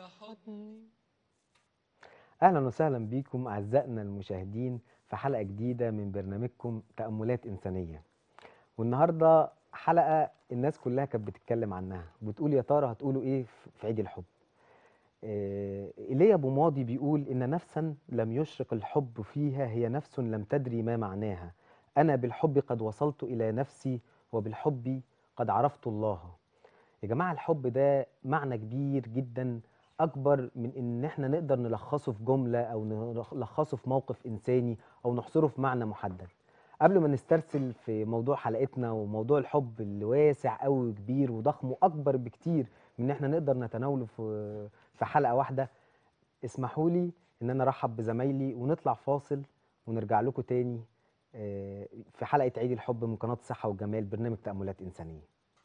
اهلا وسهلا بيكم اعزائنا المشاهدين في حلقه جديده من برنامجكم تاملات انسانيه والنهارده حلقه الناس كلها كانت بتتكلم عنها بتقول يا ترى هتقولوا ايه في عيد الحب آه، ايليا ابو ماضي بيقول ان نفسا لم يشرق الحب فيها هي نفس لم تدري ما معناها انا بالحب قد وصلت الى نفسي وبالحب قد عرفت الله يا جماعه الحب ده معنى كبير جدا اكبر من ان احنا نقدر نلخصه في جمله او نلخصه في موقف انساني او نحصره في معنى محدد قبل ما نسترسل في موضوع حلقتنا وموضوع الحب اللي واسع قوي وكبير وضخم واكبر بكتير من ان احنا نقدر نتناوله في في حلقه واحده اسمحوا لي ان انا ارحب بزمايلي ونطلع فاصل ونرجع لكم تاني آه، في حلقه عيد الحب من قناه الصحه والجمال برنامج تاملات انسانيه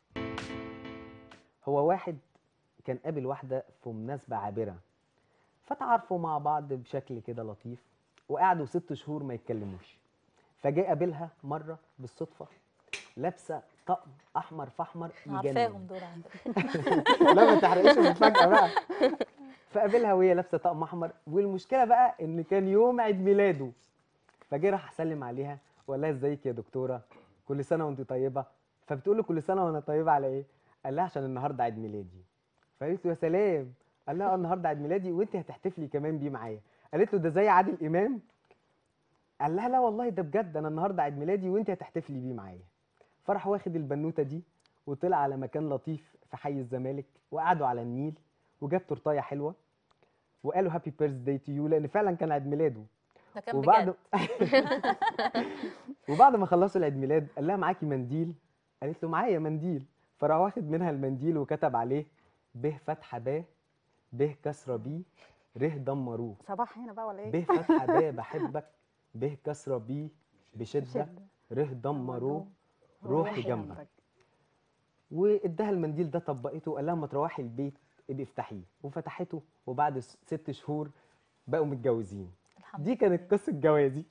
هو واحد كان قابل واحده في مناسبه عابره فتعارفوا مع بعض بشكل كده لطيف وقعدوا ست شهور ما يتكلموش فجاء قابلها مره بالصدفه لابسه طقم احمر في احمر عارفاهم دول عندك لا ما تحرقيش المفاجاه بقى فقابلها وهي لابسه طقم احمر والمشكله بقى ان كان يوم عيد ميلاده فجه راح اسلم عليها وقال لها ازيك يا دكتوره كل سنه وانت طيبه فبتقول له كل سنه وانا طيبه على ايه قال لها عشان النهارده عيد ميلادي فقالت له يا سلام قال لها اه النهارده عيد ميلادي وانت هتحتفلي كمان بيه معايا قالت له ده زي عادل امام قال لها لا والله ده بجد انا النهارده عيد ميلادي وانت هتحتفلي بيه معايا فراح واخد البنوته دي وطلع على مكان لطيف في حي الزمالك وقعدوا على النيل وجاب تورتايه حلوه وقالوا هابي بيرث داي تو يو لان فعلا كان عيد ميلاده ده كان وبعد بجد وبعد ما خلصوا العيد ميلاد قال لها معاكي منديل قالت له معايا منديل فراح واخد منها المنديل وكتب عليه ب فتحه ب ب كسره بي ر دمروه صباح هنا بقى ولا ايه؟ ب فتحه ب بحبك ب كسره بي بشده بشدة. ر دمروه روحي جنبك واداها المنديل ده طبقته وقال لها ما تروحي البيت ابقي افتحيه وفتحته وبعد س- ست شهور بقوا متجوزين الحمد دي كانت قصه جوازي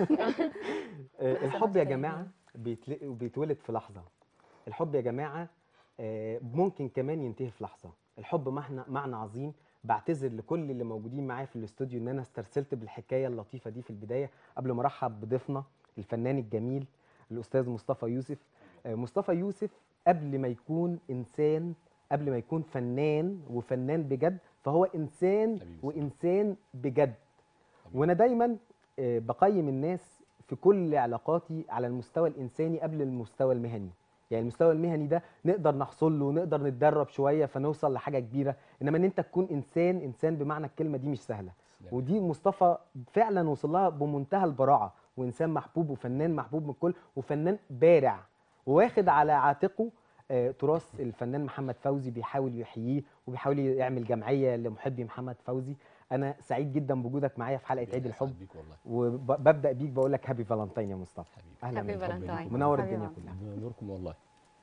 آه، كل سنة الحب يا وانتم جماعه طيبين. بيتل- بيتولد في لحظه الحب يا جماعه آه، ممكن كمان ينتهي في لحظه الحب معنى معنى عظيم بعتذر لكل اللي موجودين معايا في الاستوديو ان انا استرسلت بالحكايه اللطيفه دي في البدايه قبل ما ارحب بضيفنا الفنان الجميل الاستاذ مصطفى يوسف آه، مصطفى يوسف قبل ما يكون انسان قبل ما يكون فنان وفنان بجد فهو انسان حبيبي. وانسان بجد وانا دايما آه، بقيم الناس في كل علاقاتي على المستوى الانساني قبل المستوى المهني يعني المستوى المهني ده نقدر نحصل له ونقدر نتدرب شويه فنوصل لحاجه كبيره انما ان انت تكون انسان انسان بمعنى الكلمه دي مش سهله تسلم. ودي مصطفى فعلا وصل لها بمنتهى البراعه وانسان محبوب وفنان محبوب من الكل وفنان بارع وواخد على عاتقه آه، تراث الفنان محمد فوزي بيحاول يحييه وبيحاول يعمل جمعيه لمحبي محمد فوزي انا سعيد جدا بوجودك معايا في حلقه عيد أسعد الحب بيك والله وببدا بيك بقول لك هابي فالنتين يا مصطفى حبيبي اهلا هابي بيك فالنتين. منور حبيبي الدنيا عبد كلها نوركم والله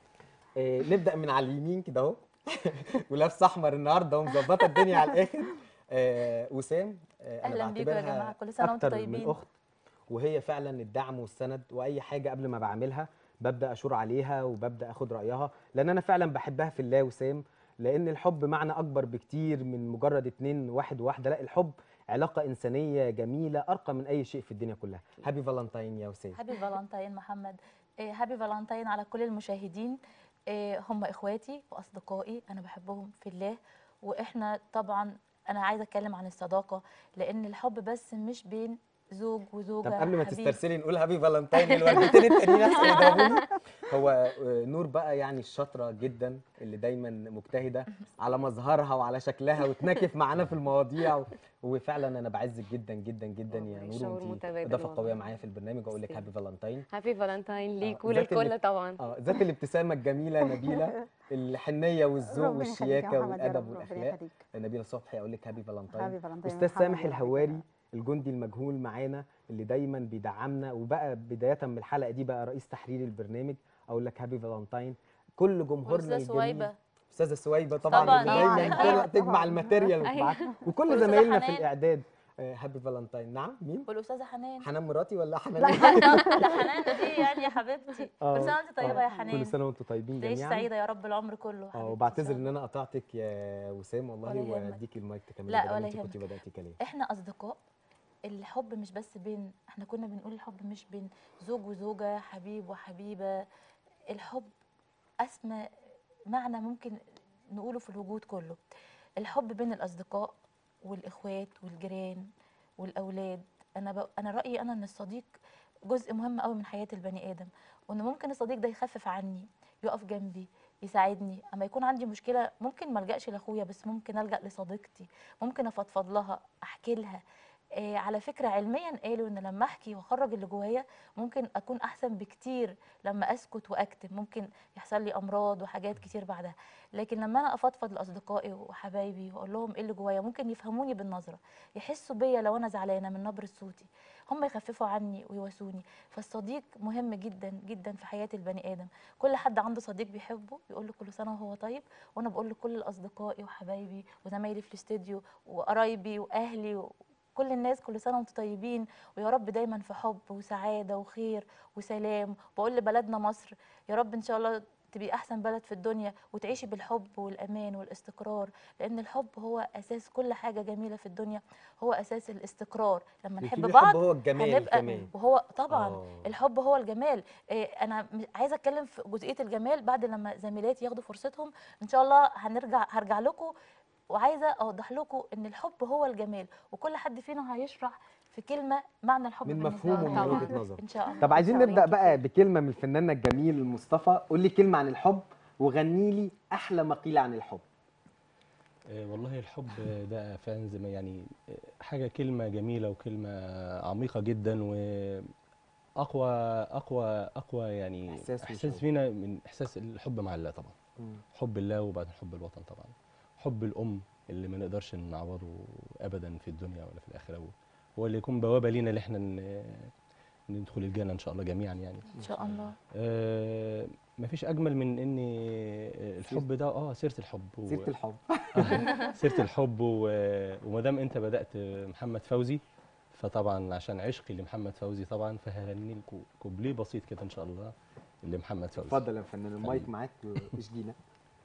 آه، نبدا من على اليمين كده اهو ولابسه احمر النهارده ومظبطه الدنيا على الاخر آه، وسام آه، انا أهلاً بيكم يا بعتبرها جماعة. كل سنة وأنتم أكتر طيبين. من اخت وهي فعلا الدعم والسند واي حاجه قبل ما بعملها ببدا اشور عليها وببدا اخد رايها لان انا فعلا بحبها في الله وسام لان الحب معنى اكبر بكتير من مجرد اتنين واحد وواحده لا الحب علاقه انسانيه جميله ارقى من اي شيء في الدنيا كلها هابي فالنتين يا وسام هابي فالنتين محمد إيه، هابي فالنتين على كل المشاهدين إيه، هم اخواتي واصدقائي انا بحبهم في الله واحنا طبعا انا عايزه اتكلم عن الصداقه لان الحب بس مش بين زوج وزوجه طب قبل ما حبيب. تسترسلي نقول هابي فالنتين الوردتين التانيين احسن يضربوني هو آه، نور بقى يعني الشاطره جدا اللي دايما مجتهده على مظهرها وعلى شكلها وتناكف معانا في المواضيع و... وفعلا انا بعزك جدا جدا جدا يا والله نور شعور وانت متبادل اضافه والله. قوية معايا في البرنامج واقول لك تسلم. هابي فالنتين هابي فالنتين ليك ذات وللكل اللي- طبعا اه ذات الابتسامه الجميله نبيله الحنيه والذوق ربنا يخليك يا والشياكه محمد يا والادب رب، ربنا والاخلاق يخليك. نبيله صبحي اقول لك هابي فالنتين هابي فالنتين استاذ محمد سامح يا رب. الهواري الجندي المجهول معانا اللي دايما بيدعمنا وبقى بدايه من الحلقه دي بقى رئيس تحرير البرنامج اقول لك هابي فالنتين كل جمهورنا والاستاذ الجميل سويبه استاذه سويبه طبعا, طبعاً، اللي طبعاً، دايما أيوة، تجمع طبعاً. الماتيريال أيوة. معاك وكل والأستاذة زمايلنا في حنان. الاعداد هابي فالنتاين نعم مين والاستاذه حنان حنان مراتي ولا حنان لا حنان دي يعني يا حبيبتي آه. كل سنه وانت طيبه يا كل حنان سنه وانتم طيبين تعيش جميعا سعيده يا رب العمر كله اه حبيبتي وبعتذر شاء ان الله. انا قطعتك يا وسام والله ولا يهمك. واديك المايك تكملي لا، بدل ولا انت كنت يهمك. بداتي كلام احنا اصدقاء الحب مش بس بين احنا كنا بنقول الحب مش بين زوج وزوجه حبيب وحبيبه الحب اسمى معنى ممكن نقوله في الوجود كله الحب بين الاصدقاء والاخوات والجيران والاولاد انا ب... انا رايي انا ان الصديق جزء مهم قوي من حياه البني ادم وان ممكن الصديق ده يخفف عني يقف جنبي يساعدني اما يكون عندي مشكله ممكن ما الجاش لاخويا بس ممكن الجا لصديقتي ممكن افضفض لها احكي لها آه على فكره علميا قالوا ان لما احكي واخرج اللي جوايا ممكن اكون احسن بكتير لما اسكت واكتم ممكن يحصل لي امراض وحاجات كتير بعدها لكن لما انا افضفض لاصدقائي وحبايبي واقول لهم ايه اللي جوايا ممكن يفهموني بالنظره يحسوا بيا لو انا زعلانه من نبره صوتي هم يخففوا عني ويواسوني فالصديق مهم جدا جدا في حياه البني ادم كل حد عنده صديق بيحبه يقول له كل سنه وهو طيب وانا بقول لكل اصدقائي وحبايبي وزمايلي في الاستديو وقرايبي واهلي كل الناس كل سنه وانتم طيبين ويا رب دايما في حب وسعاده وخير وسلام بقول لبلدنا مصر يا رب ان شاء الله تبقي احسن بلد في الدنيا وتعيشي بالحب والامان والاستقرار لان الحب هو اساس كل حاجه جميله في الدنيا هو اساس الاستقرار لما نحب بتقولي بعض الحب هو الجمال هنبقى كمان وهو طبعا آه. الحب هو الجمال إيه انا م- عايزه اتكلم في جزئيه الجمال بعد لما زميلاتي ياخدوا فرصتهم ان شاء الله هنرجع هرجع لكم وعايزه اوضح لكم ان الحب هو الجمال وكل حد فينا هيشرح في كلمه معنى الحب من بالنسبة مفهومه له. ومن طبعاً. وجهه نظر ان شاء الله طب عايزين إن شاء الله نبدا بقى كتير. بكلمه من الفنانه الجميل مصطفى قول لي كلمه عن الحب وغني لي احلى ما قيل عن الحب آه، والله الحب ده فعلا زي ما يعني آه، حاجة كلمة جميلة وكلمة عميقة جدا وأقوى أقوى أقوى يعني إحساس من إحساس شعور. فينا من إحساس الحب مع الله طبعا حب الله وبعدين حب الوطن طبعا حب الأم اللي ما نقدرش نعوضه أبدا في الدنيا ولا في الآخرة هو اللي يكون بوابة لينا اللي احنا ن- ندخل الجنة إن شاء الله جميعا يعني ان شاء الله آه مفيش أجمل من إن الحب ده اه سيرة الحب و- سيره الحب سيره الحب و- وما دام انت بدات محمد فوزي فطبعا عشان عشقي لمحمد فوزي طبعا فهغني لكم كوبليه بسيط كده ان شاء الله لمحمد فوزي اتفضل يا فنان المايك معاك واشجينا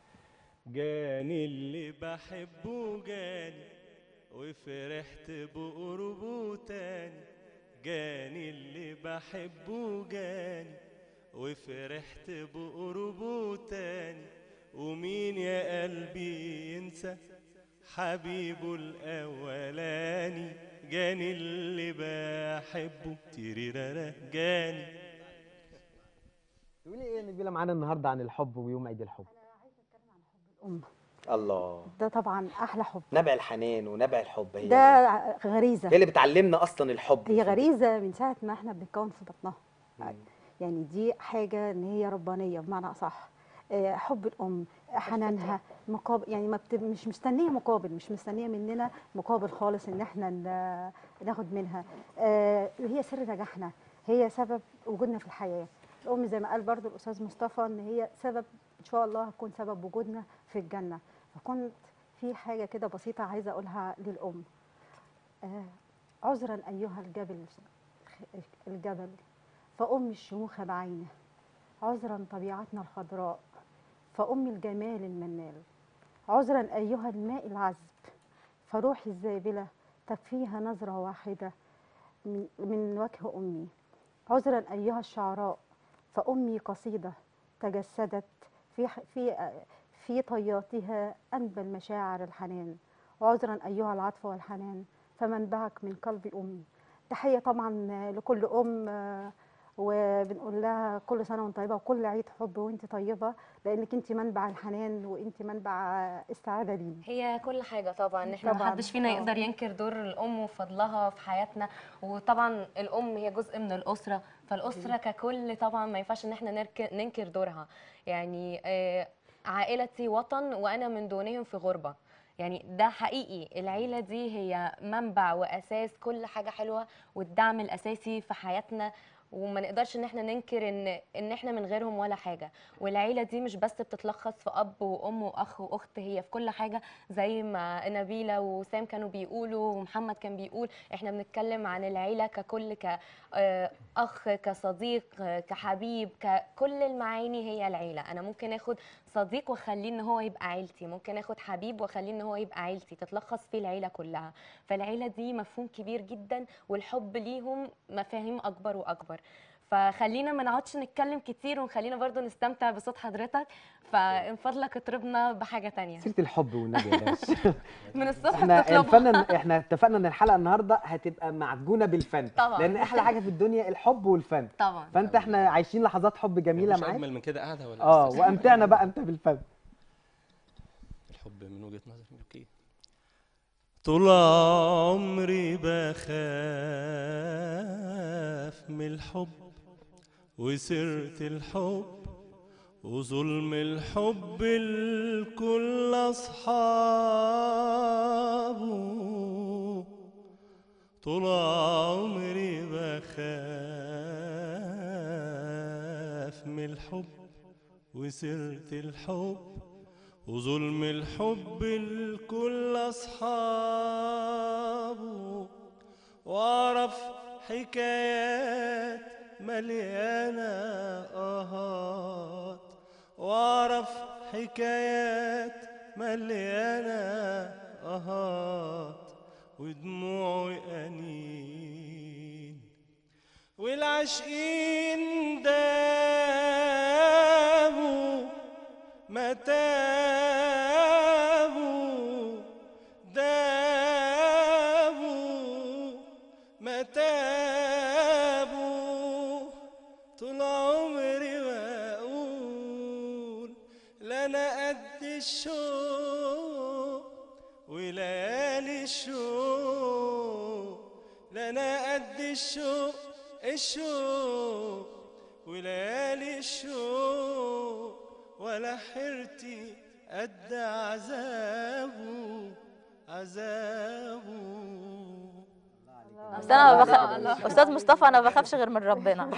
جاني اللي بحبه جاني وفرحت بقربه تاني جاني اللي بحبه جاني وفرحت بقربه تاني ومين يا قلبي ينسى حبيبه الأولاني جاني اللي بحبه تيريرارا جاني تقولي ايه يا نبيله معانا النهارده عن الحب ويوم عيد الحب الأم الله ده طبعا أحلى حب نبع الحنان ونبع الحب هي ده هي غريزة اللي بتعلمنا اصلا الحب هي غريزة من ساعة ما احنا بنتكون في بطنها مم. يعني دي حاجة ان هي ربانية بمعنى أصح آه، حب الأم حنانها مقابل يعني ما بت... مش مستنية مقابل مش مستنية مننا مقابل خالص ان احنا ن- ناخد منها آه، هي سر نجاحنا هي سبب وجودنا في الحياة الأم زي ما قال برضو الأستاذ مصطفى ان هي سبب ان شاء الله هتكون سبب وجودنا في الجنة فكنت في حاجة كده بسيطة عايزة أقولها للأم آه، عذرا أيها الجبل الجبل فأم الشموخ بعينه عذرا طبيعتنا الخضراء فأم الجمال المنال عذرا أيها الماء العذب فروحي الزابلة تكفيها نظرة واحدة من من وجه أمي عذرا أيها الشعراء فأمي قصيدة تجسدت في ح- في في طياتها أنبى المشاعر الحنان عذرا أيها العطف والحنان فمنبعك من قلب أمي تحية طبعا لكل أم آه، وبنقول لها كل سنة وانت طيبة وكل عيد حب وانت طيبة لأنك انت منبع الحنان وانت منبع السعادة لينا هي كل حاجة طبعا احنا طبعاً، محدش فينا طبعاً. يقدر ينكر دور الأم وفضلها في حياتنا وطبعا الأم هي جزء من الأسرة فالأسرة ككل طبعا ما ينفعش ان احنا نرك- ننكر دورها يعني آه، عائلتي وطن وأنا من دونهم في غربة يعني ده حقيقي العيلة دي هي منبع وأساس كل حاجة حلوة والدعم الأساسي في حياتنا وما نقدرش ان احنا ننكر ان ان احنا من غيرهم ولا حاجه والعيله دي مش بس بتتلخص في اب وام واخ واخت هي في كل حاجه زي ما نبيله وسام كانوا بيقولوا ومحمد كان بيقول احنا بنتكلم عن العيله ككل كاخ كصديق آه، كحبيب ككل المعاني هي العيله انا ممكن اخد صديق واخليه ان هو يبقى عيلتي ممكن اخد حبيب واخليه ان هو يبقى عيلتي تتلخص فيه العيله كلها فالعيله دي مفهوم كبير جدا والحب ليهم مفاهيم اكبر واكبر فخلينا ما نقعدش نتكلم كتير ونخلينا برضو نستمتع بصوت حضرتك فمن فضلك اطربنا بحاجه تانية سيره الحب والنبي يا باشا من الصبح احنا بتطلبها الفن احنا اتفقنا ان الحلقه النهارده هتبقى معجونه بالفن طبعاً. لان احلى حاجه في الدنيا الحب والفن طبعا فانت احنا عايشين لحظات حب جميله مفيش معاك اجمل من كده قاعده ولا اه أستاذ؟ وامتعنا بقى انت بالفن الحب من وجهه نظري اوكي طول عمري بخاف من الحب وسيرة الحب وظلم الحب الكل أصحابه طول عمري بخاف من الحب وسيرة الحب وظلم الحب الكل أصحابه وأعرف حكايات مليانة آهات وأعرف حكايات مليانة آهات ودموع أنين والعاشقين دابوا ما تابوا دابوا ما تابوا طول عمري بقول لا انا قد الشوق وليالي الشوق لا انا قد الشوق الشوق وليالي الشوق ولا حيرتي قد عذابه عذابه بس انا ما الله. بخاف استاذ مصطفى انا ما بخافش غير من ربنا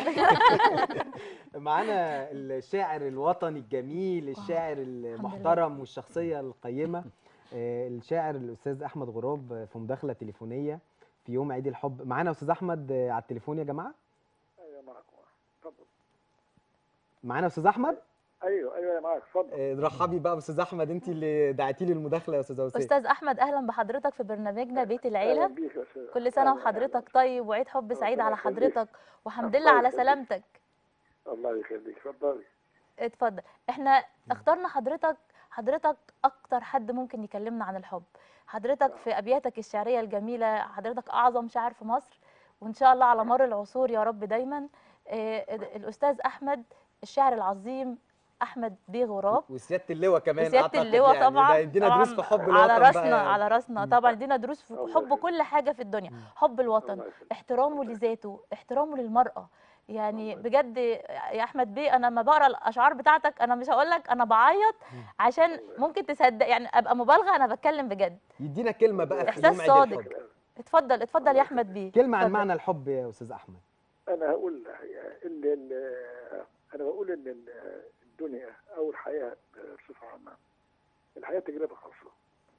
معانا الشاعر الوطني الجميل الشاعر المحترم والشخصيه القيمه آه، الشاعر الاستاذ احمد غراب آه، في مداخله تليفونيه في يوم عيد الحب معانا استاذ احمد آه، على التليفون يا جماعه ايوه معك اتفضل معانا استاذ احمد ايوه ايوه يا معك اتفضل آه، رحبي بقى باستاذ احمد انت اللي دعيتي لي المداخله يا استاذ وسام استاذ احمد اهلا بحضرتك في برنامجنا بيت أهلاً العيله بيك يا أستاذ. كل سنه أهلاً، وحضرتك أهلاً. طيب وعيد حب سعيد ربنا على يخليك. حضرتك والحمد الله لله على يخليك. سلامتك الله يخليك اتفضلي اتفضل احنا اخترنا حضرتك حضرتك اكتر حد ممكن يكلمنا عن الحب حضرتك في ابياتك الشعريه الجميله حضرتك اعظم شاعر في مصر وان شاء الله على مر العصور يا رب دايما آه، الاستاذ احمد الشاعر العظيم احمد بيه غراب وسياده اللواء كمان وسياده أعتقد اللواء يعني طبعا ده يدينا طبعاً دروس في حب الوطن على بقى راسنا يعني. على راسنا مم. طبعا يدينا دروس في الله حب يخليك. كل حاجه في الدنيا مم. حب الوطن الله يخليك. احترامه لذاته احترامه للمراه يعني الله بجد يا احمد بيه انا لما بقرا الاشعار بتاعتك انا مش هقول لك انا بعيط عشان ممكن تصدق يعني ابقى مبالغه انا بتكلم بجد يدينا كلمه بقى في إحساس يوم عيد صادق. الحب اتفضل اتفضل يا احمد بيه كلمه عن اتفضل. معنى الحب يا استاذ احمد انا هقول ان ال- انا بقول ان ال- الدنيا او الحياه بصفه عامه الحياه تجربه خاصه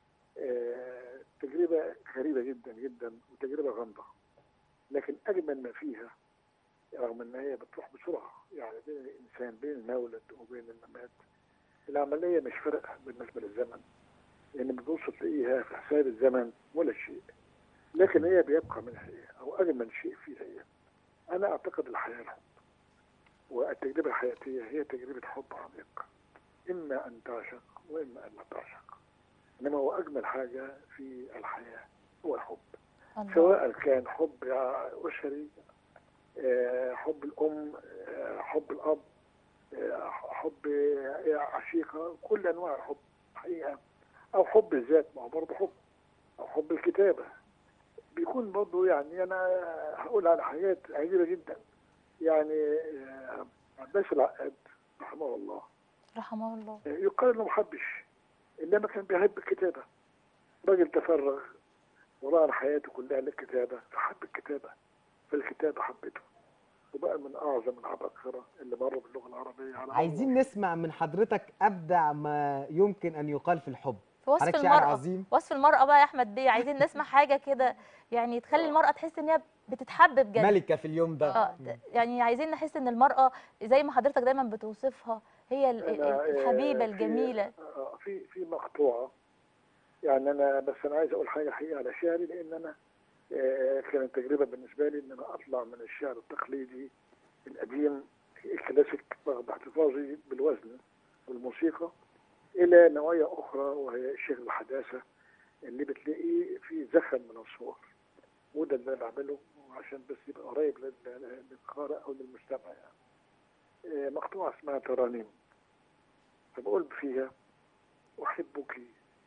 آه، تجربه غريبه جدا جدا وتجربه غامضه لكن اجمل ما فيها رغم ان هي بتروح بسرعه يعني بين الانسان بين المولد وبين الممات العمليه مش فرق بالنسبه للزمن لان بتبص تلاقيها في حساب الزمن ولا شيء لكن هي بيبقى من هي او اجمل شيء فيها هي انا اعتقد الحياه الحب والتجربه الحياتيه هي تجربه حب عميق اما ان تعشق واما ان لا تعشق انما هو اجمل حاجه في الحياه هو الحب الله. سواء كان حب اسري آه، حب الام آه، حب الاب آه، حب آه، عشيقه كل انواع الحب حقيقه او حب الذات ما هو برضه حب او حب الكتابه بيكون برضه يعني انا هقول على حاجات عجيبه جدا يعني آه، عباس العقاد رحمه الله رحمه الله آه، يقال انه ما حبش انما كان بيحب الكتابه راجل تفرغ وراء حياته كلها للكتابه فحب الكتابه فالكتابه حبته وبقى من اعظم العباقره اللي مروا باللغه العربيه على عايزين نسمع من حضرتك ابدع ما يمكن ان يقال في الحب في وصف حضرتك شاعر المرأة عظيم وصف المرأة بقى يا أحمد بيه عايزين نسمع حاجة كده يعني تخلي المرأة تحس إن هي بتتحب بجد ملكه في اليوم ده اه ت- يعني عايزين نحس ان المرأة زي ما حضرتك دايما بتوصفها هي ال- ال- أنا، آه، الحبيبة في- الجميلة آه، في في مقطوعه يعني انا بس انا عايز اقول حاجه حقيقه على شعري لان انا آه، كانت تجربه بالنسبه لي ان انا اطلع من الشعر التقليدي القديم الكلاسيك رغم احتفاظي بالوزن والموسيقى الى نوعيه اخرى وهي شغل الحداثه اللي بتلاقيه في زخم من الصور وده اللي انا بعمله عشان بس يبقى قريب لل- للقارئ او للمستمع يعني آه، مقطوعه اسمها ترانيم فبقول فيها أحبك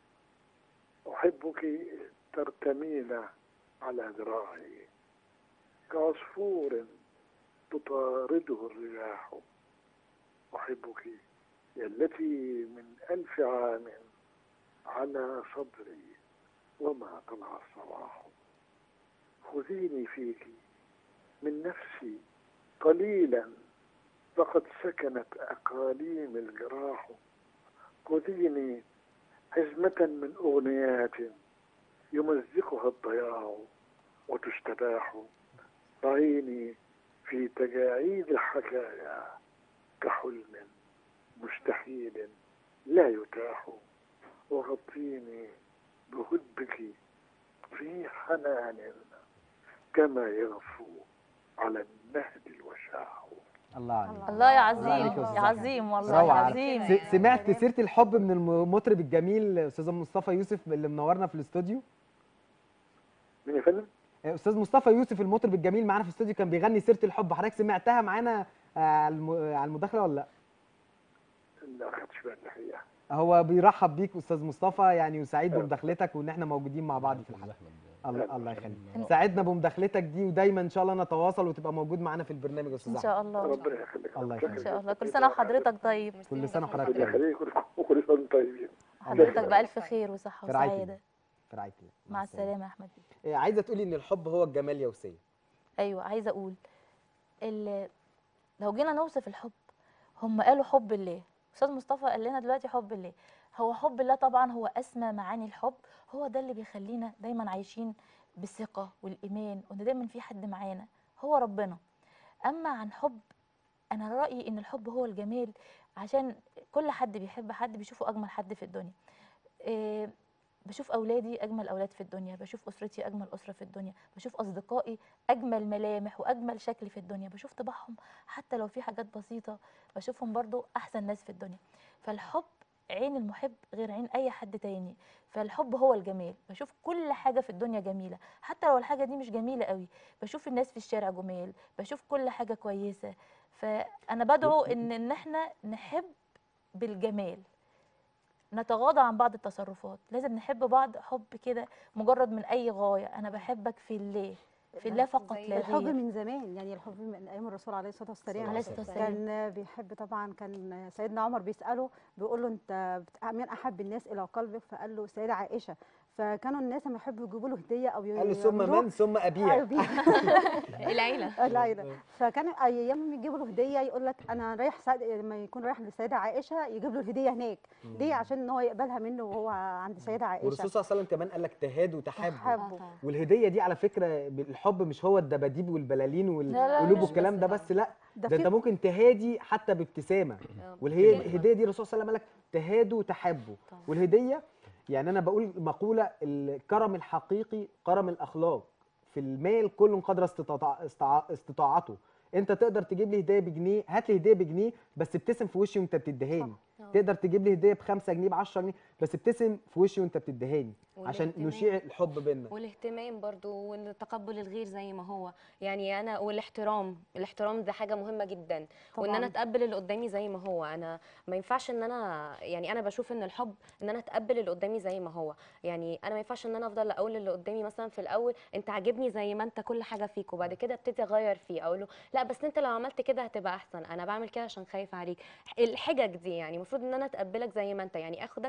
أحبك ترتمين على ذراعي كعصفور تطارده الرياح أحبك يا التي من ألف عام على صدري وما طلع الصباح خذيني فيك من نفسي قليلا فقد سكنت أقاليم الجراح خذيني حزمة من أغنيات يمزقها الضياع وتستباح ضعيني في تجاعيد الحكايا كحلم مستحيل لا يتاح وغطيني بهدبك في حنان كما يغفو على النهد الوشاح الله عليك الله يا الله عليك عظيم يا يا أستاذ عظيم والله روعة. عظيم س- سمعت سيره الحب من المطرب الجميل استاذ مصطفى يوسف اللي منورنا في الاستوديو مين يا فندم؟ استاذ مصطفى يوسف المطرب الجميل معانا في الاستوديو كان بيغني سيره الحب حضرتك سمعتها معانا آه، على الم- على المداخله ولا لا ما خدتش بالي الحقيقة هو بيرحب بيك استاذ مصطفى يعني وسعيد أيوة. بمداخلتك وان احنا موجودين مع بعض في الحلقه أحمد. الله الله يخليك إن- سعدنا بمداخلتك دي ودايما ان شاء الله نتواصل وتبقى موجود معانا في البرنامج يا استاذ ان أحمد. شاء الله ربنا يخليك الله شكراً يخليك. ان شاء الله كل جداً. سنه وحضرتك طيب كل سنه وحضرتك ربنا طيب يخليك وكل سنة وانتم طيبين حضرتك بالف خير وصحه في رعاية وسعاده الله. في رعايه الله مع السلامه يا احمد إيه، عايزه تقولي ان الحب هو الجمال يا وسيه ايوه عايزه اقول ال- لو جينا نوصف الحب هم قالوا حب الله استاذ مصطفى قال لنا دلوقتي حب الله هو حب الله طبعا هو اسمى معاني الحب هو ده اللي بيخلينا دايما عايشين بالثقه والايمان وان دايما في حد معانا هو ربنا اما عن حب انا رايي ان الحب هو الجمال عشان كل حد بيحب حد بيشوفه اجمل حد في الدنيا إيه بشوف اولادي اجمل اولاد في الدنيا بشوف اسرتي اجمل اسره في الدنيا بشوف اصدقائي اجمل ملامح واجمل شكل في الدنيا بشوف طباعهم حتى لو في حاجات بسيطه بشوفهم برضو احسن ناس في الدنيا فالحب عين المحب غير عين اي حد تاني فالحب هو الجمال بشوف كل حاجه في الدنيا جميله حتى لو الحاجه دي مش جميله قوي بشوف الناس في الشارع جمال بشوف كل حاجه كويسه فانا بدعو ان ان احنا نحب بالجمال نتغاضى عن بعض التصرفات لازم نحب بعض حب كده مجرد من اي غايه انا بحبك في الله في الله فقط زي لا الحب غير من زمان يعني الحب من ايام الرسول عليه الصلاه والسلام عليه الصلاة والسلام. كان بيحب طبعا كان سيدنا عمر بيساله بيقول له انت بت- من احب الناس الى قلبك فقال له السيده عائشه فكانوا الناس لما يحبوا يجيبوا له هديه او قال له ثم يعملوه- من ثم أيوة، ابيها بي- العيله العيله فكان ايام ما يجيبوا له هديه يقول لك انا رايح سعد... لما يكون رايح للسيده عائشه يجيب له الهديه هناك ليه عشان ان هو يقبلها منه وهو عند السيده عائشه والرسول صلى الله عليه وسلم كمان قال لك تهادوا تحابوا تحبوا. والهديه دي على فكره الحب مش هو الدباديب والبلالين لا، لا، والقلوب مش والكلام بس ده طبعا. بس لا ده ده في انت ممكن تهادي حتى بابتسامه والهي الهديه دي الرسول صلى الله عليه وسلم قال لك تهادوا تحبوا طبعا. والهديه يعني انا بقول مقوله الكرم الحقيقي كرم الاخلاق في المال كل قدر استطاع استطاع- استطاعته انت تقدر تجيب لي هديه بجنيه هات لي هديه بجنيه بس ابتسم في وشي وانت بتديهاني صح. تقدر تجيب لي هديه ب 5 جنيه ب 10 جنيه بس ابتسم في وشي وانت بتديهاني عشان والاهتمام. نشيع الحب بينا والاهتمام برضو والتقبل الغير زي ما هو يعني انا والاحترام الاحترام ده حاجه مهمه جدا وان انا طبعاً. اتقبل اللي قدامي زي ما هو انا ما ينفعش ان انا يعني انا بشوف ان الحب ان انا اتقبل اللي قدامي زي ما هو يعني انا ما ينفعش ان انا افضل اقول للي قدامي مثلا في الاول انت عاجبني زي ما انت كل حاجه فيك وبعد كده ابتدي اغير فيه اقول له لا بس انت لو عملت كده هتبقى احسن انا بعمل كده عشان خايف عليك الحجج دي يعني المفروض ان انا اتقبلك زي ما انت يعني اخدك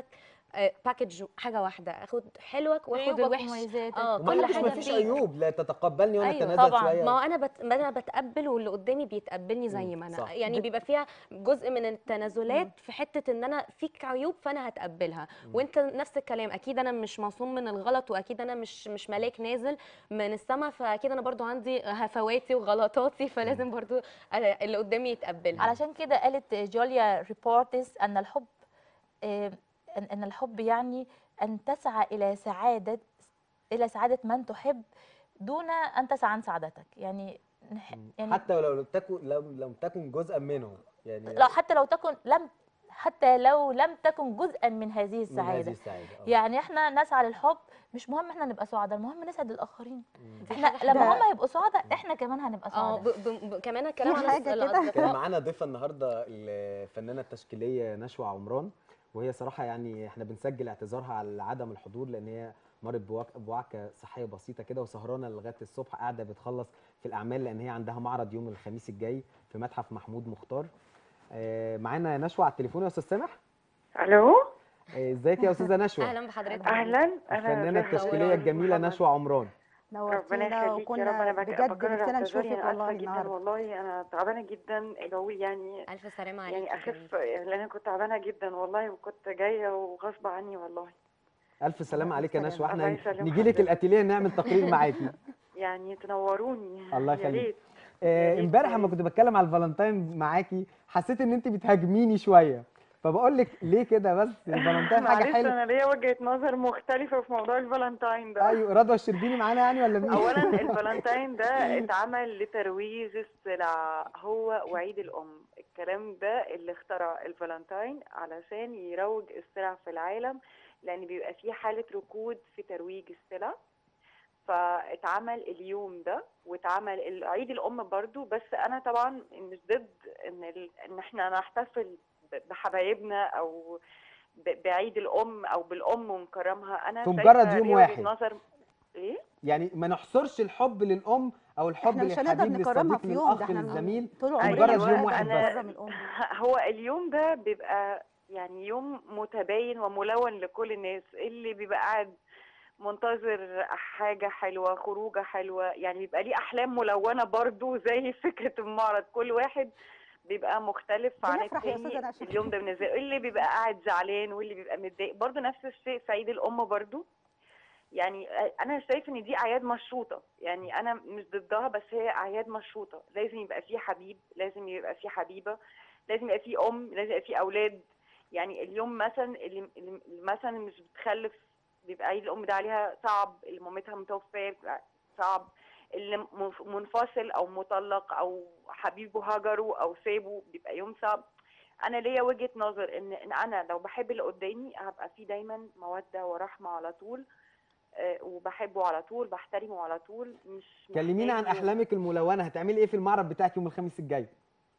باكج حاجه واحده اخد حلوك واخد عيوبك الوحش ومميزاتك. اه وما كل حدش حاجه ما فيش فيك. عيوب لا تتقبلني وانا أيوة، اتنازل طبعاً. شويه ما هو انا بت... انا بتقبل واللي قدامي بيتقبلني زي مم، ما انا صح. يعني بيبقى فيها جزء من التنازلات في حته ان انا فيك عيوب فانا هتقبلها وانت نفس الكلام اكيد انا مش معصوم من الغلط واكيد انا مش مش ملاك نازل من السما فاكيد انا برضو عندي هفواتي وغلطاتي فلازم برضو أنا اللي قدامي يتقبلها علشان كده قالت جوليا ريبورتس ان الحب آه، ان إن الحب يعني ان تسعى الى سعاده الى سعاده من تحب دون ان تسعى عن سعادتك يعني نح- يعني حتى ولو لم تكن لو لم تكن جزءا منه يعني لو حتى لو تكن لم حتى لو لم تكن جزءا من هذه من هذه السعاده السعاده آه. يعني احنا نسعى للحب مش مهم احنا نبقى سعداء المهم نسعد الاخرين مم. احنا حاجة لما حلوة. هم يبقوا سعداء احنا كمان هنبقى اه سعداء ب... ب... ب... كمان الكلام في عن حاجة كده. كان الاصدقاء معانا ضيفه النهارده الفنانه التشكيليه نشوى عمران وهي صراحه يعني احنا بنسجل اعتذارها على عدم الحضور لان هي مرت بوعك- بوعكه صحيه بسيطه كده وسهرانه لغايه الصبح قاعده بتخلص في الاعمال لان هي عندها معرض يوم الخميس الجاي في متحف محمود مختار آه، معانا نشوى على التليفون يا استاذ سامح الو آه، ازيك يا استاذه نشوى اهلا بحضرتك اهلا انا الفنانه زهرة التشكيليه وليد الجميله محمد. نشوى عمران ربنا نورتينا يخليك يا رب وكنا انا بك- بجد بكرر نفسنا اعتذاري نشوفك انا والله اسفه جدا النهارده والله انا تعبانه جدا بقول يعني الف سلامه عليك يعني اخف لان انا كنت تعبانه جدا والله وكنت جايه وغصب عني والله الف سلامه عليك يا سلامة. نشوى احنا الله يسلمك نيجي لك حضرتك. الاتيليه نعمل تقرير معاكي يعني تنوروني الله يا يخليك. ريت آه، يا ريت امبارح لما والله. كنت بتكلم على الفالنتاين معاكي حسيت ان انت بتهاجميني شويه فبقول لك ليه كده بس الفالنتاين حاجه معلش حلوه انا ليا وجهه نظر مختلفه في موضوع الفالنتاين ده ايوه رضوى الشربيني معانا يعني ولا مين اولا الفالنتاين ده اتعمل لترويج السلع هو وعيد الام الكلام ده اللي اخترع الفالنتاين علشان يروج السلع في العالم لان بيبقى فيه حاله ركود في ترويج السلع فاتعمل اليوم ده واتعمل ال- عيد الام برضو بس انا طبعا مش ضد ان ال... ان احنا نحتفل ب- بحبايبنا او ب- بعيد الام او بالام ونكرمها انا في شايفة مجرد يوم ليا وجهة واحد. نظر ايه يعني ما نحصرش الحب للام او الحب احنا مش هنقدر للحبيب نكرمها للصديق في يوم ده للاخ احنا للزميل طول في عمرنا مجرد أيوة، يوم واحد أنا- بس بنكرم الام هو اليوم ده بيبقى يعني يوم متباين وملون لكل الناس اللي بيبقى قاعد منتظر حاجة حلوة خروجة حلوة يعني بيبقى ليه أحلام ملونة برضو زي فكرة المعرض كل واحد بيبقى مختلف عن بنفرح يا أستاذة التاني نشوى. اليوم ده بالنسبة له اللي بيبقى قاعد زعلان واللي بيبقى متضايق برضو نفس الشيء في عيد الأم برضو يعني أنا شايف إن دي أعياد مشروطة يعني أنا مش ضدها بس هي أعياد مشروطة لازم يبقى فيه حبيب لازم يبقى فيه حبيبة لازم يبقى فيه ام لازم يبقى فيه اولاد يعني اليوم مثلا اللي, اللي مثلا مش بتخلف بيبقى عيد الام ده عليها صعب اللي مامتها متوفاه بيبقى صعب اللي منف- منفصل او مطلق او حبيبه هجره او سابه بيبقى يوم صعب انا ليا وجهه نظر ان ان انا لو بحب اللي قدامي هبقى فيه دايما موده ورحمه على طول آه، وبحبه على طول بحترمه على طول مش كلمينا عن محتاج- احلامك الملونه هتعملي ايه في المعرض بتاعك يوم الخميس الجاي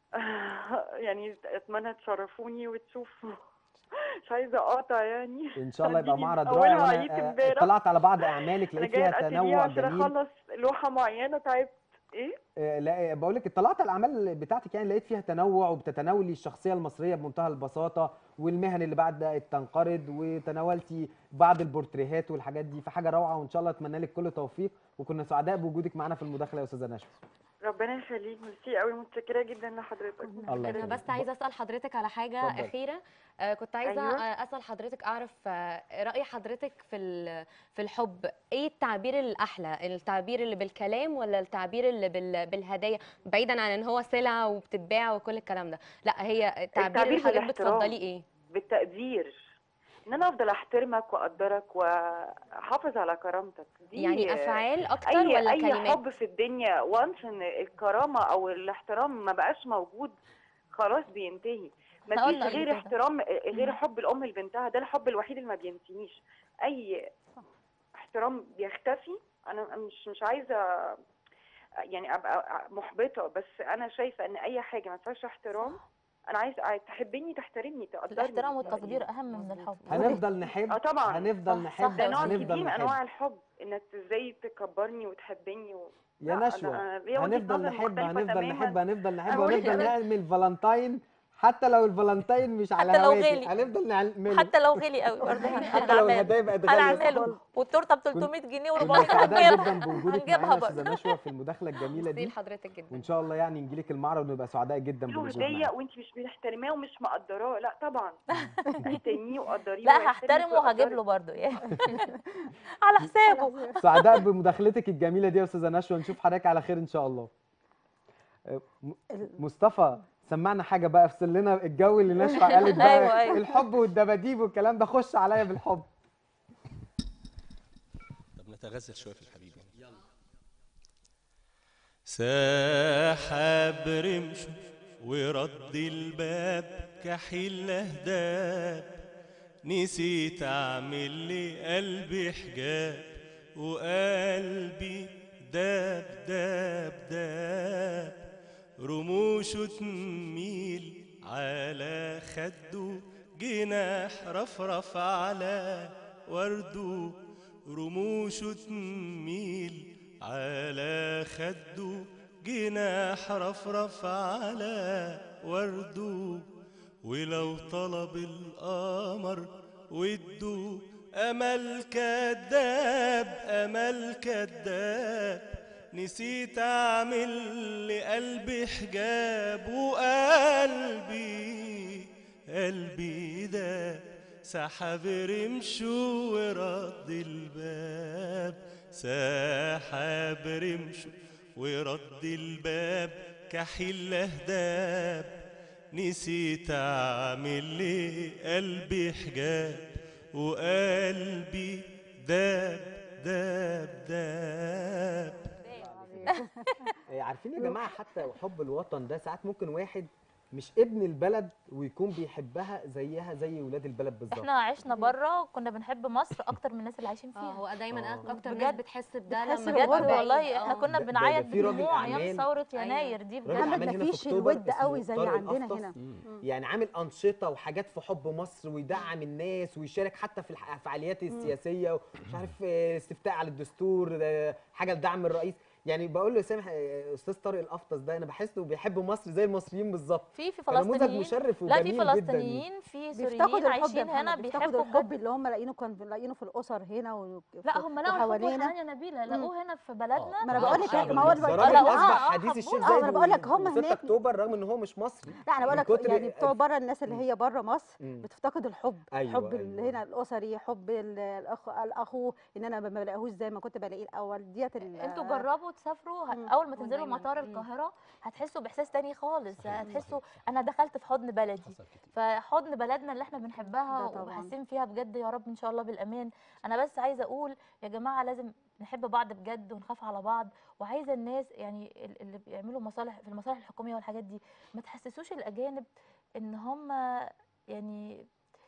يعني اتمنى تشرفوني وتشوفوا مش عايزه اقاطع يعني ان شاء الله يبقى هتيجي معرض أولها رائع عيد وانا آه، امبارح. اطلعت على بعض اعمالك انا لقيت جايه فيها الاتيليه تنوع عشان جميل اخلص لوحه معينه تعبت ايه آه، لا بقول لك اطلعت على الاعمال بتاعتك يعني لقيت فيها تنوع وبتتناولي الشخصيه المصريه بمنتهى البساطه والمهن اللي بعد تنقرض وتناولتي بعض البورتريهات والحاجات دي فحاجه روعه وان شاء الله اتمنى لك كل توفيق وكنا سعداء بوجودك معانا في المداخله يا استاذه نشوى ربنا يخليك ميرسي قوي متشكره جدا لحضرتك الله انا يخليك. بس عايزه اسال حضرتك على حاجه اتفضل. اخيره آه كنت عايزه أيوة. آه اسال حضرتك اعرف آه راي حضرتك في ال- في الحب ايه التعبير الاحلى التعبير اللي بالكلام ولا التعبير اللي بال بالهدايا بعيدا عن ان هو سلعه وبتتباع وكل الكلام ده لا هي التعبير التعبير اللي حضرتك بالاحترام. بتفضلي ايه بالتقدير ان انا افضل احترمك واقدرك واحافظ على كرامتك دي يعني افعال اكتر اي ولا اي كلمات حب في الدنيا وانس ان الكرامه او الاحترام ما بقاش موجود خلاص بينتهي ما إحنا فيش قلنا قبل غير كده. احترام غير حب الام لبنتها ده الحب الوحيد اللي ما بينتهيش اي احترام بيختفي انا مش مش عايزه يعني ابقى محبطه بس انا شايفه ان اي حاجه ما فيهاش احترام انا عايزه تحبني تحترمني تقدرني الاحترام والتقدير اهم من الحب هنفضل نحب اه طبعا هنفضل صح، نحب صح. ده نوع هنفضل جديد من انواع نحب الحب انك ازاي تكبرني وتحبني و... يا لا، نشوى أنا ليا وجهة هنفضل نظر نحب مختلفة هنفضل تماماً. نحب هنفضل نحب أنا بقولك وهنفضل أنا- نعمل فالنتاين حتى لو الفالنتين مش على حتى لو هواكي غالي. هنفضل نعمله حتى لو غلي قوي برضه هن- حتى لو هنعمله الهدايا بقت غاليه هنعمله والتورته ب 300 جنيه كنا و400 سعداء جدا بوجودك هنجيبها معانا يا برضه. استاذه نشوى في المداخله الجميله ميرسي دي لحضرتك جدا وان شاء الله يعني نجيلك المعرض ونبقى سعداء جدا له بالوجود هديه معاك وانت مش محترماه ومش مقدراه لا طبعا احترميه وقدريه لا ويحترمك هحترمه وهجيب ويقدرك. له برضه يعني على حسابه سعداء بمداخلتك الجميله دي يا استاذه نشوى نشوف حضرتك على خير ان شاء الله أه، م- مصطفى سمعنا حاجه بقى افصل لنا الجو اللي نشوى قالت بقى أيوة، أيوة. الحب والدباديب والكلام ده خش عليا بالحب طب نتغزل شويه في الحبيب يعني. سحب رمشه ورد الباب كحيل هداب نسيت اعمل لي قلبي حجاب وقلبي داب داب داب رموشه تميل على خده جناح رفرف على ورده رموشه تميل على خده جناح رفرف على ورده ولو طلب القمر وده أمل كذاب أمل كذاب نسيت أعمل لقلبي حجاب وقلبي قلبي ده سحب رمشه ورد الباب سحب رمشه ورد الباب كحيل هداب نسيت اعمل لي قلبي حجاب وقلبي داب داب داب آه، عارفين يا جماعه حتى حب الوطن ده ساعات ممكن واحد مش ابن البلد ويكون بيحبها زيها زي ولاد البلد بالظبط احنا عشنا بره كنا بنحب مصر اكتر من الناس اللي عايشين اه فيها هو دايما آه. اكتر بجد. ناس بتحس بده بتحس لما بجد تبقى بالغربة. بعيد. والله احنا آه. كنا ده- ده بنعيط في راجل بدموع أعمال. ايام ثوره أيوة. يناير دي راجل بجد محمد أعمال هنا في مفيش أكتوبر الود اسمه قوي زي طارق عندنا الأفطس. هنا يعني عامل انشطه وحاجات في حب مصر ويدعم الناس ويشارك حتى في الح- الفعاليات السياسيه ومش عارف آه، استفتاء على الدستور آه، حاجه لدعم الرئيس يعني بقول له سامح آه، استاذ طارق الافطس ده انا بحسه بيحب مصر زي المصريين بالظبط في في فنموذج فلسطينيين مشرف لا وجميل في جدا فلسطينيين في بيفتقدوا سوريين الحب يا عايشين هنا محمد بيفتقدوا بيحبوا الحب بجد اللي هم لاقينه كان لاقينه في الاسر هنا و- لا هم لقوا الحب وحوالينا. والحنان يا نبيله لقوه هنا في بلدنا ما انا آه، بقول لك الشعب ما هو المصري. ده دلوقتي راجل لا، اه اصبح آه، حديث الشيخ حبونا. زايد آه، ما أنا بقول لك هم 6 هناك- اكتوبر رغم ان هو مش مصري لا انا بقول من لك كتر يعني بتوع بره الناس اللي مم. هي بره مصر مم. بتفتقد الحب أيوة، حب اللي أيوة. هنا الاسري حب ال- الاخ الاخو ان انا ما بلاقيهوش زي ما كنت بلاقيه الاول ديت ال- انتوا جربوا تسافروا ه- مم. اول ما تنزلوا ودايماً. مطار مم. القاهره هتحسوا باحساس تاني خالص صحيح، هتحسوا صحيح. انا دخلت في حضن بلدي حصل كتير فحضن بلدنا اللي احنا بنحبها ده طبعاً. وحاسين فيها بجد يا رب ان شاء الله بالامان انا بس عايزه اقول يا جماعه لازم نحب بعض بجد ونخاف على بعض وعايزه الناس يعني ال- اللي بيعملوا مصالح في المصالح الحكوميه والحاجات دي ما تحسسوش الاجانب ان هم يعني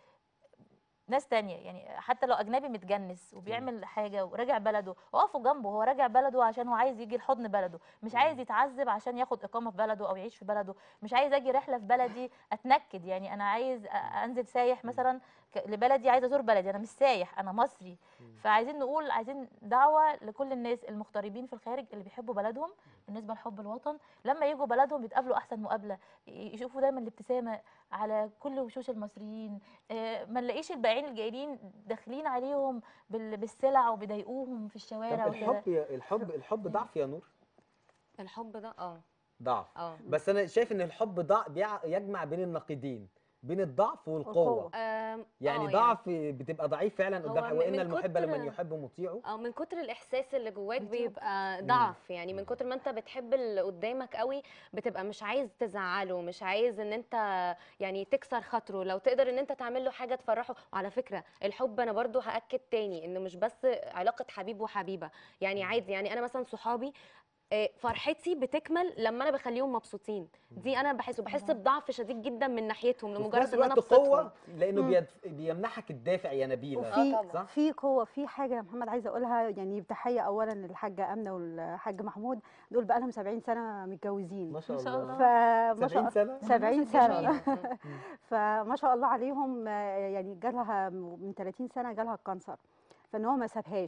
ناس تانية يعني حتى لو اجنبي متجنس وبيعمل حاجه وراجع بلده وقفوا جنبه هو راجع بلده عشان هو عايز يجي لحضن بلده مش عايز يتعذب عشان ياخد اقامه في بلده او يعيش في بلده مش عايز اجي رحله في بلدي اتنكد يعني انا عايز أ- انزل سايح مثلا ك- لبلدي عايزه ازور بلدي انا مش سايح انا مصري فعايزين نقول عايزين دعوه لكل الناس المغتربين في الخارج اللي بيحبوا بلدهم بالنسبه لحب الوطن لما يجوا بلدهم يتقابلوا احسن مقابله ي- يشوفوا دايما الابتسامه على كل وشوش المصريين آه، ما نلاقيش البائعين الجايين داخلين عليهم بال- بالسلع وبيضايقوهم في الشوارع طب وكده الحب يا- الحب الحب ضعف يا نور الحب ده اه ضعف اه بس انا شايف ان الحب ضعف بيع- يجمع بين النقيضين بين الضعف والقوه والقوة. آم، يعني آه ضعف بتبقى ضعيف فعلا هو قدام من- وان من المحب كتر- لمن يحب مطيعه اه من كتر الاحساس اللي جواك بيطير. بيبقى ضعف يعني من كتر ما انت بتحب اللي قدامك قوي بتبقى مش عايز تزعله مش عايز ان انت يعني تكسر خاطره لو تقدر ان انت تعمل له حاجه تفرحه وعلى فكره الحب انا برضو هاكد تاني انه مش بس علاقه حبيب وحبيبه يعني عادي يعني انا مثلا صحابي آه، فرحتي بتكمل لما انا بخليهم مبسوطين دي انا بحس وبحس بضعف شديد جدا من ناحيتهم وفي لمجرد نفس ان انا الوقت ابسطهم قوه لانه مم. بيدف... بيمنحك الدافع يا نبيله وفي آه طبعاً. صح؟ في قوه في حاجه يا محمد عايزه اقولها يعني تحيه اولا للحاجه امنه والحاج محمود دول بقى لهم 70 سنه متجوزين ما شاء ما شاء الله فما 70 شاء سنه 70 ما شاء سنه الله. فما شاء الله عليهم آه، يعني جالها من 30 سنه جالها الكانسر فان هو ما سابهاش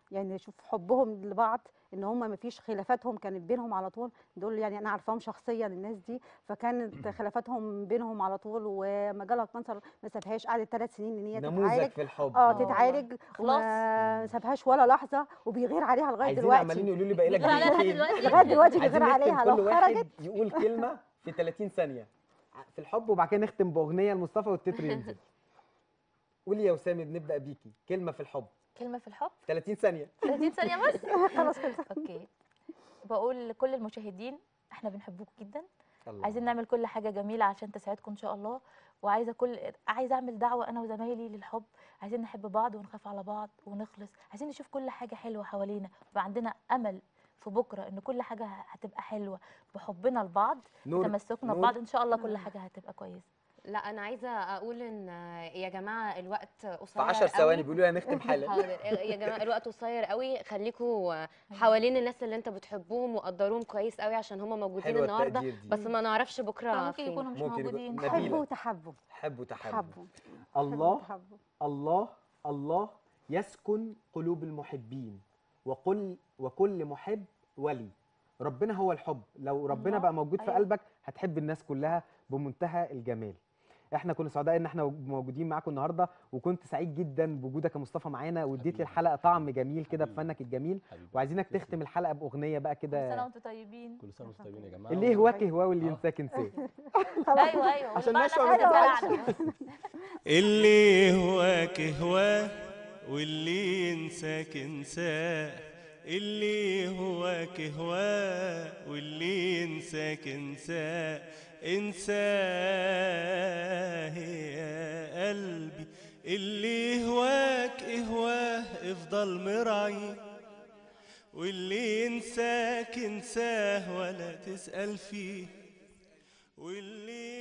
يعني شوف حبهم لبعض ان هم ما فيش خلافاتهم كانت بينهم على طول دول يعني انا عارفاهم شخصيا الناس دي فكانت خلافاتهم بينهم على طول وما جالها كانسر ما سابهاش قعدت ثلاث سنين ان هي نموذج تتعالج في الحب اه والله. تتعالج خلاص. وما سابهاش ولا لحظه وبيغير عليها لغايه عايزين دلوقتي عمالين يقولوا لي باقي لك بيغير عليها لحد دقيقتين دلوقتي لغايه دلوقتي عايزين بيغير نختم عليها كل لو واحد خرجت يقول كلمه في 30 ثانيه في الحب وبعد كده نختم باغنيه لمصطفى والتتر ينزل قولي يا وسام بنبدا بيكي كلمه في الحب كلمه في الحب 30 ثانيه 30 ثانيه بس خلاص خلصت اوكي بقول لكل المشاهدين احنا بنحبكم جدا الله. عايزين نعمل كل حاجه جميله عشان تسعدكم ان شاء الله وعايزه كل عايزه اعمل دعوه انا وزمايلي للحب عايزين نحب بعض ونخاف على بعض ونخلص عايزين نشوف كل حاجه حلوه حوالينا يبقى عندنا امل في بكره ان كل حاجه هتبقى حلوه بحبنا لبعض نور تمسكنا نور. ببعض ان شاء الله كل حاجه هتبقى كويسه لا انا عايزه اقول ان يا جماعه الوقت في قصير 10 ثواني قوي. بيقولوا لي هنختم حالا حاضر يا جماعه الوقت قصير قوي خليكوا حوالين الناس اللي انت بتحبهم وقدروهم كويس قوي عشان هم موجودين حلوة النهارده التقدير دي. بس ما نعرفش بكره ممكن فين يكونوا مش ممكن يكون- موجودين نبيلة. حبوا وتحبوا حب وتحب حبوا الله تحبوا الله الله يسكن قلوب المحبين وقل وكل محب ولي ربنا هو الحب لو ربنا الله، بقى موجود في أيوة. قلبك هتحب الناس كلها بمنتهى الجمال احنا كنا سعداء ان احنا موجودين معاكم النهارده وكنت سعيد جدا بوجودك يا مصطفى معانا واديت حبيبي. للحلقه طعم جميل كده حبيبي. بفنك الجميل حبيبي. وعايزينك تسلم. تختم الحلقه باغنيه بقى كل سنه كده وانتم طيبين كل سنه وانتم طيبين يا جماعه اللي يهواك هواه واللي آه. ينساك انساه ايوه ايوه عشان والمعنى نشوى كده ما فعلا. اللي يهواك هواه واللي ينساك انساه اللي يهواك هواه واللي ينساك انساه انساه يا قلبي اللي يهواك هواه افضل مراعي واللي ينساك انساه ولا تسأل فيه واللي